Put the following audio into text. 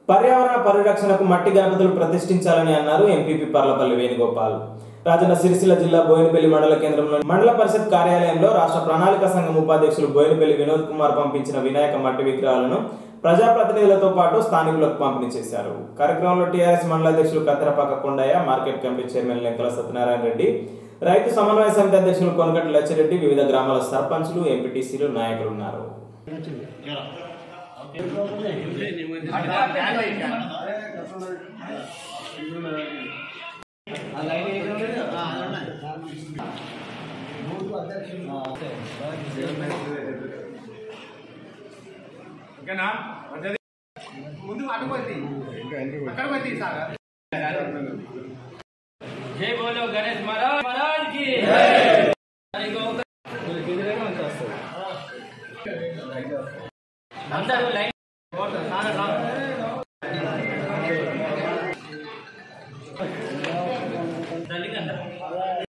పర్యావరణ పరిరక్షణకు మట్టి గణపతులు ప్రతిష్ఠించాలని అన్నారు ఎంపీపీ పర్లపల్లి వేణుగోపాల్ రాజన్న సిరిసిల్ల జిల్లా బోయినపల్లి మండల కేంద్రంలో మండల పరిషత్ కార్యాలయంలో రాష్ట్ర ప్రణాళిక సంఘం ఉపాధ్యక్షులు బోయినపల్లి వినోద్ కుమార్ పంపించిన వినాయక మట్టి విగ్రహాలను ప్రజాప్రతినిధులతో పాటు స్థానికులకు పంపిణీ చేశారు కార్యక్రమంలో టీఆర్ఎస్ మండల అధ్యక్షులు Kattarapaka Kondaiah market committee chairman Lenkala Satyanarayana Reddy రైతు సమన్వయ సమితి అధ్యక్షులు కొనగంటి లచ్చిరెడ్డి వివిధ గ్రామాల సర్పంచులు ఎంపీటీసీలు నాయకులు ఉన్నారు ఓకేనా పద్ధతి ముందు అటుపోయింది అక్కడ పోయింది సార్ जय बोलो गणेश महाराज महाराज की అందరూ లైన్